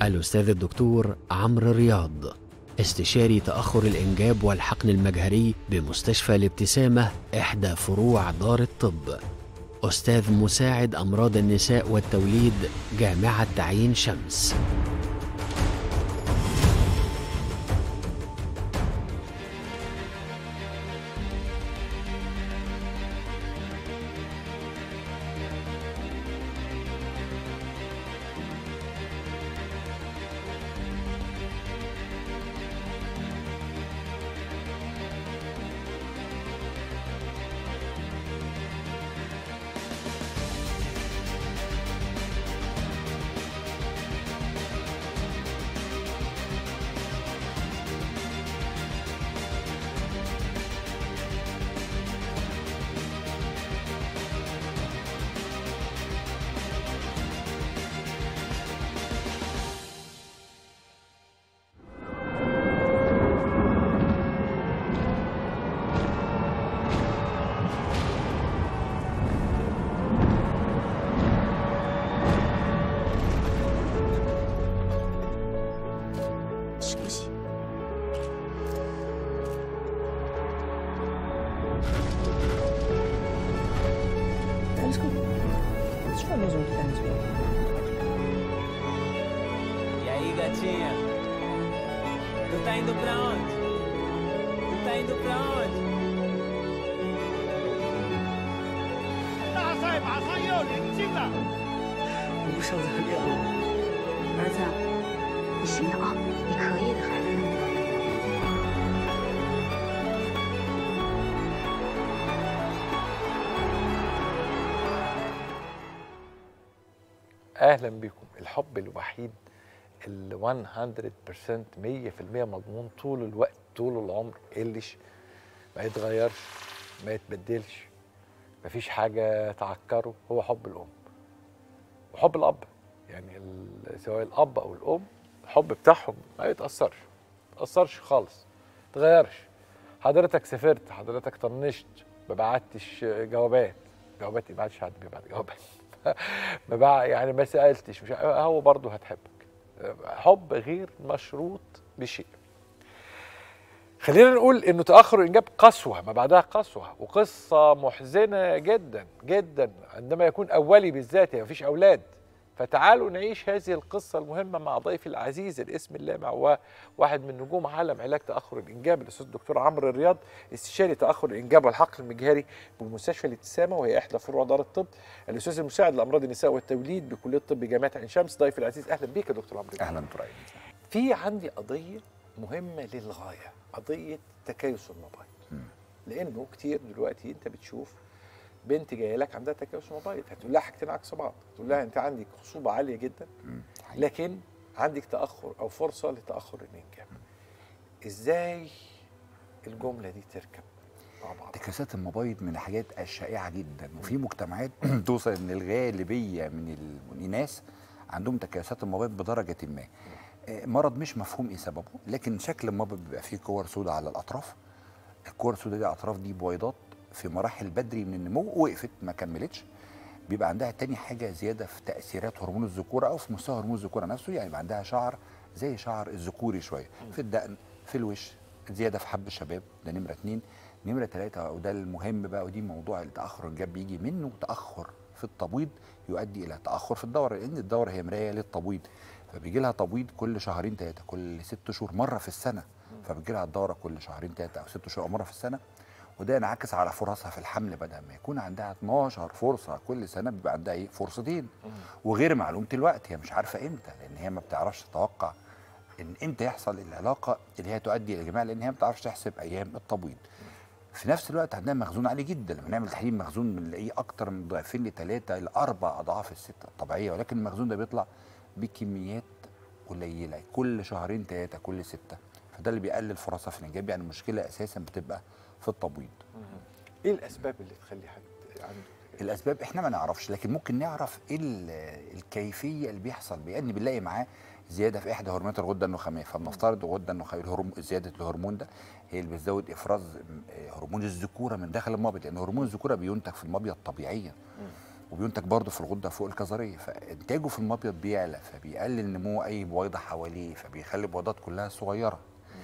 الأستاذ الدكتور عمرو رياض استشاري تأخر الإنجاب والحقن المجهري بمستشفى الابتسامة إحدى فروع دار الطب أستاذ مساعد أمراض النساء والتوليد جامعة تعيين شمس Alles gut. Ich war nur so ein kleines Baby. E aí, gatinha? Tu tá indo pra onde? Tu tá indo pra onde? 大赛马上要临近了， 我不想再练了。 儿子，你行的啊，你可以的，孩子。 اهلا بكم الحب الوحيد ال 100% 100% مضمون طول الوقت طول العمر قلش ما يتغيرش ما يتبدلش مفيش حاجه تعكره هو حب الام وحب الاب يعني ال- سواء الاب او الام الحب بتاعهم ما يتاثرش ما يتاثرش خالص ما يتغيرش حضرتك سافرت حضرتك طنشت ما بعتش جوابات جوابات إيه؟ ما عادش حد بيبعت جوابات ما بقى يعني ما سالتش مش هو برضه هتحبك حب غير مشروط بشيء خلينا نقول انه تاخر الانجاب قسوه ما بعدها قسوه وقصه محزنه جدا جدا عندما يكون اولي بالذات يعني مفيش اولاد فتعالوا نعيش هذه القصه المهمه مع ضيفي العزيز الاسم اللامع وواحد من نجوم عالم علاج تاخر الانجاب الاستاذ الدكتور عمرو الرياض استشاري تاخر الانجاب والحقل المجهري بمستشفى الابتسامه وهي احدى فروع دار الطب الاستاذ المساعد لامراض النساء والتوليد بكليه الطب جامعه عين شمس ضيفي العزيز اهلا بيك يا دكتور عمرو اهلا برايم في عندي قضيه مهمه للغايه قضيه تكيس المبايض لانه كتير دلوقتي انت بتشوف بنت جايه لك عندها تكيس مبايض هتقول لها حاجتين عكس بعض تقول لها انت عندك خصوبه عاليه جدا لكن عندك تاخر او فرصه لتاخر الانجاب ازاي الجمله دي تركب مع بعض تكاسات المبايض من الحاجات الشائعه جدا وفي مجتمعات توصل ان الغالبيه من الناس عندهم تكاسات المبايض بدرجه ما آه، مرض مش مفهوم ايه سببه لكن شكل المبيض بيبقى فيه كور سوداء على الاطراف الكور السوداء دي الاطراف دي بويضات في مراحل بدري من النمو وقفت ما كملتش بيبقى عندها تاني حاجه زياده في تاثيرات هرمون الذكوره او في مستوى هرمون الذكوره نفسه يعني يبقى عندها شعر زي شعر الذكوري شويه في الدقن في الوش زياده في حب الشباب ده نمره اتنين نمره ثلاثه وده المهم بقى ودي موضوع التاخر الجاب بيجي منه تاخر في التبويض يؤدي الى تاخر في الدوره لان الدوره هي مرايه للتبويض فبيجي لها تبويض كل شهرين ثلاثه كل ست شهور مره في السنه فبيجي لها الدوره كل شهرين ثلاثه او ست شهور أو مره في السنه وده ينعكس على فرصها في الحمل بدل ما يكون عندها 12 فرصه كل سنه بيبقى عندها ايه فرصتين وغير معلومه الوقت هي مش عارفه امتى لان هي ما بتعرفش تتوقع ان امتى يحصل العلاقه اللي هي تؤدي الى الجماع لان هي ما بتعرفش تحسب ايام التبويض في نفس الوقت عندها مخزون عالي جدا لما نعمل تحليل مخزون بنلاقيه اكتر من ضعفين لثلاثه لاربع اضعاف الست الطبيعيه ولكن المخزون ده بيطلع بكميات قليله كل شهرين ثلاثه كل سته فده اللي بيقلل فرصها في الانجاب يعني المشكله اساسا بتبقى في التبويض ايه الاسباب اللي تخلي حد عنده الاسباب احنا ما نعرفش لكن ممكن نعرف ايه ال- الكيفيه اللي بيحصل بيه ان بنلاقي معاه زياده في احدى هرمونات الغده النخاميه فبنفترض الغده النخاميه الهرم... زياده الهرمون ده هي اللي بتزود افراز م- هرمون الذكوره من داخل المبيض لان هرمون الذكوره بينتج في المبيض طبيعيا وبينتج برضه في الغده فوق الكظريه فانتاجه في المبيض بيعلى فبيقلل نمو اي بويضه حواليه فبيخلي البويضات كلها صغيره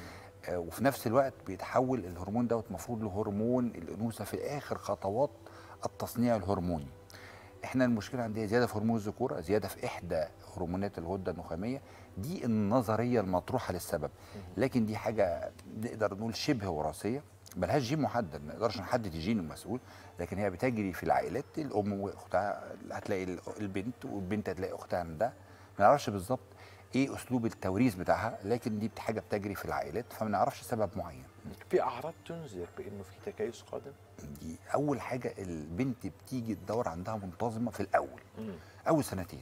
آه، وفي نفس الوقت بيتحول الهرمون دوت المفروض لهرمون الانوثه في اخر خطوات التصنيع الهرموني احنا المشكله عندنا زياده في هرمون الذكوره زياده في احدى هرمونات الغده النخاميه دي النظريه المطروحه للسبب لكن دي حاجه نقدر نقول شبه وراثيه ملهاش جين محدد ما نقدرش نحدد الجين المسؤول لكن هي بتجري في العائلات الام واختها هتلاقي ال- البنت والبنت هتلاقي اختها عندها ما نعرفش بالظبط ايه اسلوب التوريث بتاعها لكن دي حاجه بتجري في العائلات فما نعرفش سبب معين في اعراض تنذر بانه في تكيس قادم دي اول حاجه البنت بتيجي الدوره عندها منتظمه في الاول اول سنتين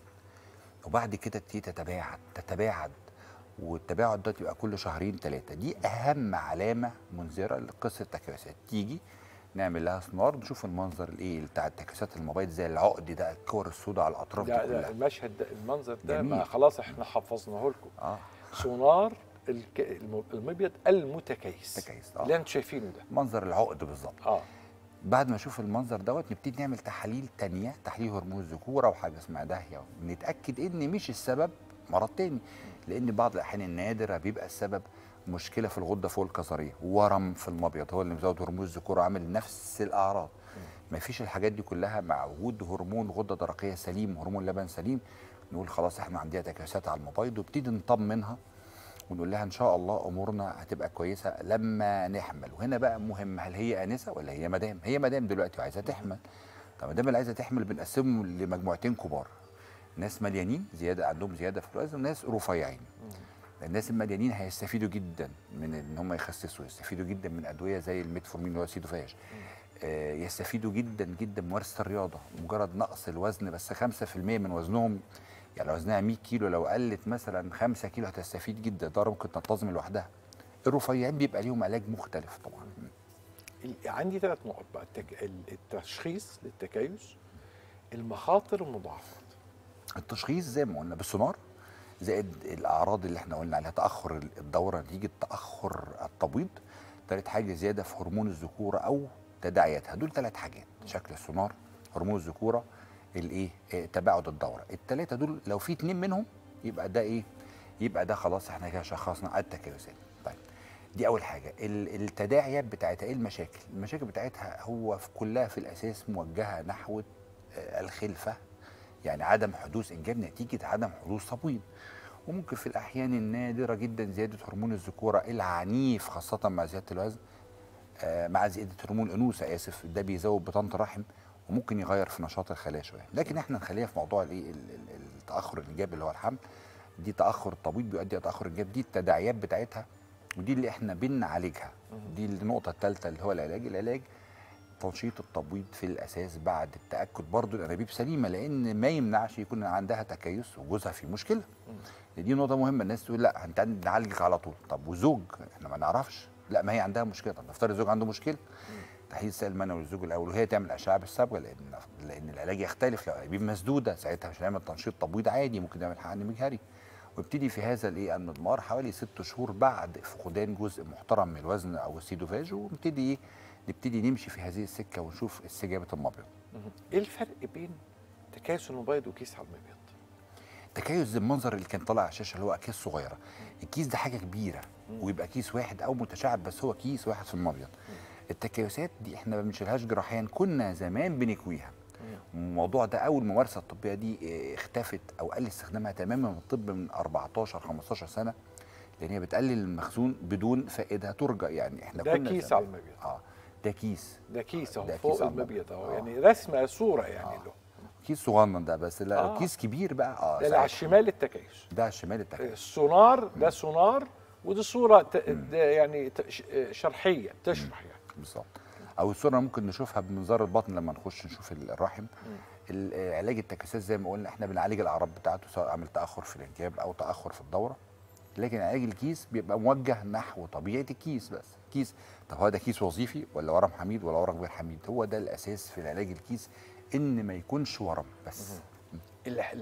وبعد كده تبتدي تتباعد تتباعد والتباعد ده يبقى كل شهرين ثلاثه دي اهم علامه منذره لقصه التكيسات تيجي نعمل لها سونار نشوف المنظر الايه بتاع التكيسات المبيض زي العقد ده الكور السوداء على الاطراف دي ده, ده كلها المشهد ده المنظر ده جميل. ما خلاص احنا حفظناه لكم اه سونار الك... الم- المبيض المتكيس تكيس، آه. اللي انتم شايفينه ده منظر العقد بالظبط اه بعد ما اشوف المنظر دوت نبتدي نعمل تحاليل تانية تحليل هرمون الذكوره وحاجه اسمها داهيه نتاكد ان مش السبب مرض تاني لان بعض الاحيان النادره بيبقى السبب مشكله في الغده فوق الكظريه ورم في المبيض هو اللي مزود هرمون الذكوره عامل نفس الاعراض ما فيش الحاجات دي كلها مع وجود هرمون غده درقيه سليم هرمون لبن سليم نقول خلاص احنا عندنا تكيسات على المبيض وابتدي نطمنها ونقول لها ان شاء الله امورنا هتبقى كويسه لما نحمل وهنا بقى مهم هل هي انسه ولا هي مدام هي مدام دلوقتي وعايزه تحمل طب مدام اللي عايزه تحمل بنقسمهم لمجموعتين كبار ناس مليانين زياده عندهم زياده في الوزن وناس رفيعين الناس المليانين هيستفيدوا جدا من ان هم يخسسوا يستفيدوا جدا من ادويه زي الميتفورمين اللي هو سيدوفاج آه، يستفيدوا جدا جدا من ممارسه الرياضه مجرد نقص الوزن بس 5% من وزنهم يعني لو وزنها 100 كيلو لو قلت مثلا 5 كيلو هتستفيد جدا ده ممكن تنتظم لوحدها الرفيعين بيبقى ليهم علاج مختلف طبعا ال- عندي ثلاث نقط بقى التك... ال- التشخيص للتكيس المخاطر المضاعفات التشخيص زي ما قلنا بالسونار زائد الاعراض اللي احنا قلنا عليها تاخر الدوره نتيجه تاخر التبويض ثالث حاجه زياده في هرمون الذكوره او تداعياتها دول ثلاث حاجات شكل السونار هرمون الذكوره الايه آه، تباعد الدوره الثلاثه دول لو في اتنين منهم يبقى ده ايه يبقى ده خلاص احنا كده شخصنا التكيسات طيب دي اول حاجه ال- التداعيات بتاعتها ايه المشاكل المشاكل بتاعتها هو في كلها في الاساس موجهه نحو آه، الخلفه يعني عدم حدوث انجاب نتيجه عدم حدوث تبويض وممكن في الاحيان النادره جدا زياده هرمون الذكوره العنيف خاصه مع زياده الوزن آه، مع زياده هرمون الانوثه اسف ده بيزود بطانه الرحم وممكن يغير في نشاط الخلايا شويه لكن احنا نخليها في موضوع الايه ال- ال- التاخر الانجاب اللي هو الحمل دي تاخر التبويض بيؤدي الى تاخر الانجاب دي التداعيات بتاعتها ودي اللي احنا بنعالجها دي النقطه الثالثه اللي هو العلاج العلاج تنشيط التبويض في الاساس بعد التاكد برضو الانابيب سليمه لان ما يمنعش يكون عندها تكيس وجوزها في مشكله دي نقطه مهمه الناس تقول لا انت نعالجك على طول طب وزوج احنا ما نعرفش لا ما هي عندها مشكله طب نفترض الزوج عنده مشكله تحليل السائل المنوي للزوج الاول وهي تعمل اشعه بالصبغه لان لان العلاج يختلف لو انابيب مسدوده ساعتها مش هنعمل تنشيط تبويض عادي ممكن نعمل حقن مجهري ويبتدي في هذا الايه المضمار حوالي ست شهور بعد فقدان جزء محترم من الوزن او السيدوفاج ونبتدي ايه نبتدي نمشي في هذه السكه ونشوف استجابه المبيض ايه الفرق بين تكيس المبيض وكيس على المبيض تكيس زي المنظر اللي كان طالع على الشاشه اللي هو اكياس صغيره الكيس ده حاجه كبيره ويبقى كيس واحد او متشعب بس هو كيس واحد في المبيض التكيسات دي احنا ما بنشيلهاش جراحيا كنا زمان بنكويها الموضوع ده اول ممارسه الطبيه دي اه، اختفت او قل استخدامها تماما من الطب من 14 15 سنه لان هي بتقلل المخزون بدون فائده ترجى يعني احنا ده كنا كيس زمان- على المبيض اه ده كيس ده كيس اهو ده فوق كيس على المبيض اهو آه. يعني رسمه صوره يعني له كيس صغنن ده بس لا آه. كيس كبير بقى اه ده اللي على ساعتها. الشمال التكيس ده على الشمال التكيس السونار ده سونار ودي صوره ت... ده يعني ت... ش- شرحيه تشرح يعني بالظبط او الصوره ممكن نشوفها بمنظار البطن لما نخش نشوف الرحم ال- آه، علاج التكيسات زي ما قلنا احنا بنعالج الاعراض بتاعته سواء عمل تاخر في الانجاب او تاخر في الدوره لكن علاج الكيس بيبقى موجه نحو طبيعه الكيس بس كيس طب هو ده كيس وظيفي ولا ورم حميد ولا ورم غير حميد هو ده الاساس في العلاج الكيس ان ما يكونش ورم بس ال... ال...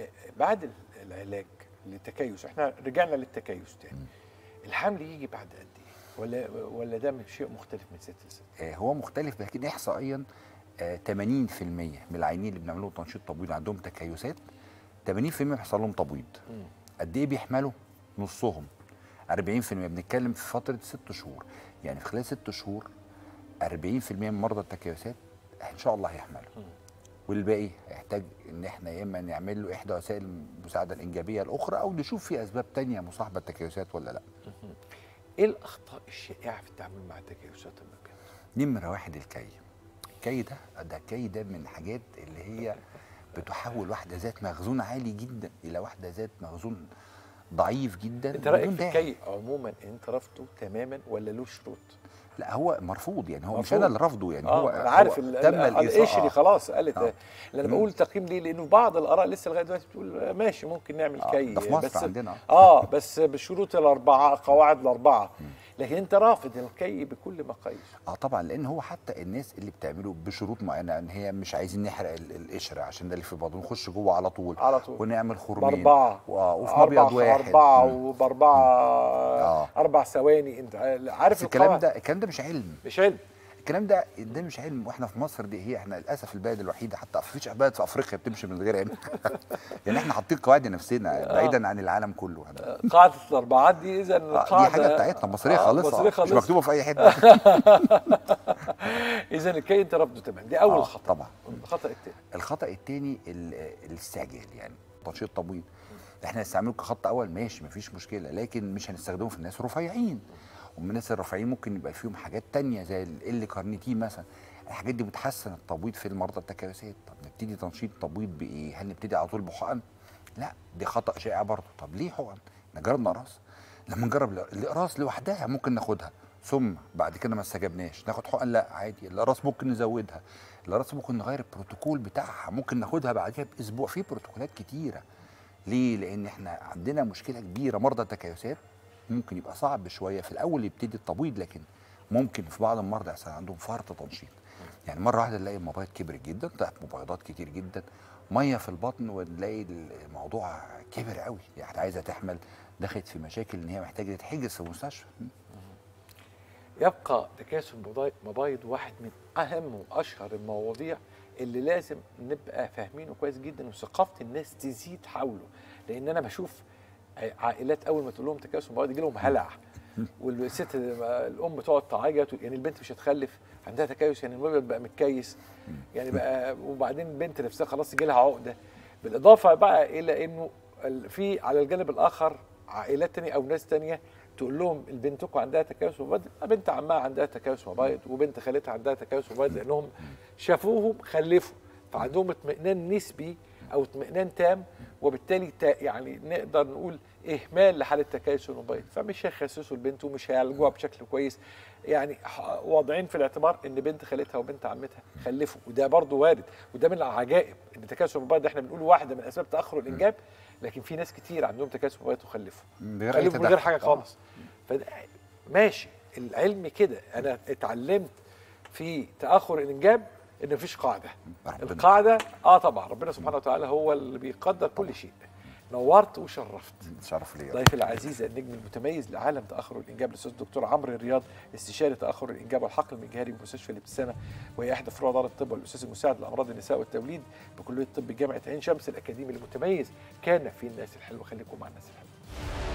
بعد ال- العلاج للتكيس احنا رجعنا للتكيس تاني الحمل يجي بعد قد ايه ولا ولا ده شيء مختلف من ست لست آه، هو مختلف لكن احصائيا آه، 80% من العيانين اللي بنعمل لهم تنشيط تبويض عندهم تكيسات 80% بيحصل لهم تبويض قد ايه بيحملوا نصهم 40% بنتكلم في فتره ست شهور يعني في خلال ست شهور 40% من مرضى التكيسات ان شاء الله هيحملوا والباقي هيحتاج ان احنا يا اما نعمل له احدى وسائل المساعده الانجابيه الاخرى او نشوف في اسباب تانية مصاحبه التكيسات ولا لا ايه الاخطاء الشائعه في التعامل مع تكيسات المبيض نمرة واحد الكي الكي ده ده الكي ده من الحاجات اللي هي بتحول واحدة ذات مخزون عالي جدا إلى واحدة ذات مخزون ضعيف جدا انت رايك بدون في داعي. الكي عموما انت رفضه تماما ولا له شروط لا هو مرفوض يعني هو مش مرفوض. انا اللي رافضه يعني اه هو انا عارف هو ال- تم ال- الإيصاء القشري آه. خلاص قالت آه. لان انا مم. بقول تقييم ليه لانه بعض الاراء لسه لغايه دلوقتي بتقول آه، ماشي ممكن نعمل آه، كي ده في مصر بس عندنا. اه بس بالشروط الاربعه قواعد الاربعه لكن انت رافض الكي بكل مقاييس اه طبعا لان هو حتى الناس اللي بتعمله بشروط معينه ان هي مش عايزين نحرق ال- القشره عشان ده اللي في بعضه نخش جوه على طول على طول. ونعمل خرمين باربعه واه وفي أربعة- مبيض واحد اربعه مم. وباربعه آه. اربع ثواني انت عارف بس الكلام القواعد؟ ده الكلام ده مش علم مش علم الكلام ده ده مش علم واحنا في مصر دي هي احنا للاسف البلد الوحيده حتى مفيش بلد في افريقيا بتمشي من غير علم يعني احنا حاطين قواعد لنفسنا بعيدا عن العالم كله احنا قاعده الاربعات دي اذا آه، القاعده دي حاجه بتاعتنا مصريه آه، خالص مصريه مش خالص مكتوبه في اي حته اذا الكي انت رافضه تمام دي اول آه، خطا طبعا. الخطا الثاني الخطا الثاني الاستعجال يعني تنشيط تبويض احنا نستعمله كخط اول ماشي مفيش مشكله لكن مش هنستخدمه في الناس الرفيعين ومن الناس الرفيعين ممكن يبقى فيهم حاجات تانية زي ال كارنيتين مثلا الحاجات دي بتحسن التبويض في المرضى التكيسات طب نبتدي تنشيط تبويض بايه هل نبتدي على طول بحقن لا دي خطا شائع برضه طب ليه حقن نجرب نقراص لما نجرب ال- الاقراص لوحدها ممكن ناخدها ثم بعد كده ما استجبناش ناخد حقن لا عادي الاقراص ممكن نزودها الاقراص ممكن نغير البروتوكول بتاعها ممكن ناخدها بعدها باسبوع في بروتوكولات كتيره ليه لان احنا عندنا مشكله كبيره مرضى التكيسات ممكن يبقى صعب شويه في الاول يبتدي التبويض لكن ممكن في بعض المرضى يحصل عندهم فرط تنشيط يعني مره واحده نلاقي المبيض كبرت جدا طلعت مبيضات كتير جدا ميه في البطن ونلاقي الموضوع كبر قوي يعني عايزه تحمل دخلت في مشاكل ان هي محتاجه تتحجز في المستشفى يبقى تكاسل مبايض- مبايض واحد من اهم واشهر المواضيع اللي لازم نبقى فاهمينه كويس جدا وثقافه الناس تزيد حوله لان انا بشوف عائلات اول ما تقول لهم تكاسل مبايض يجي لهم هلع والست الام تقعد تعيط يعني البنت مش هتخلف عندها تكيس يعني المبيض بقى متكيس يعني بقى وبعدين البنت نفسها خلاص يجي لها عقده بالاضافه بقى الى انه ال- في على الجانب الاخر عائلات تانية او ناس تانية تقول لهم بنتكم عندها تكيس مبيض بنت عمها عندها تكيس مبيض وبنت خالتها عندها تكيس مبيض لانهم شافوهم خلفوا فعندهم اطمئنان نسبي او اطمئنان تام وبالتالي تا يعني نقدر نقول اهمال لحاله تكيس المبيض فمش هيخسسوا البنت ومش هيعالجوها بشكل كويس يعني ح- واضعين في الاعتبار ان بنت خالتها وبنت عمتها خلفوا وده برضه وارد وده من العجائب ان تكيس المبيض ده احنا بنقول واحده من اسباب تاخر الانجاب لكن في ناس كتير عندهم تكيس مبيض وخلفوا من غير أي خلفوا من غير تدخل. حاجه آه. خالص فده ماشي العلم كده انا اتعلمت في تاخر الانجاب ان مفيش قاعده ربنا. القاعده اه طبعا ربنا سبحانه وتعالى هو اللي بيقدر كل شيء نورت وشرفت شرف ليا ضيفي العزيز النجم المتميز لعالم تاخر الانجاب الاستاذ الدكتور عمرو الرياض استشاري تاخر الانجاب والحقل المجهري بمستشفى الابتسامه وهي احدى فروع دار الطب والاستاذ المساعد لامراض النساء والتوليد بكليه الطب جامعه عين شمس الاكاديمي المتميز كان في الناس الحلوه خليكم مع الناس الحلوه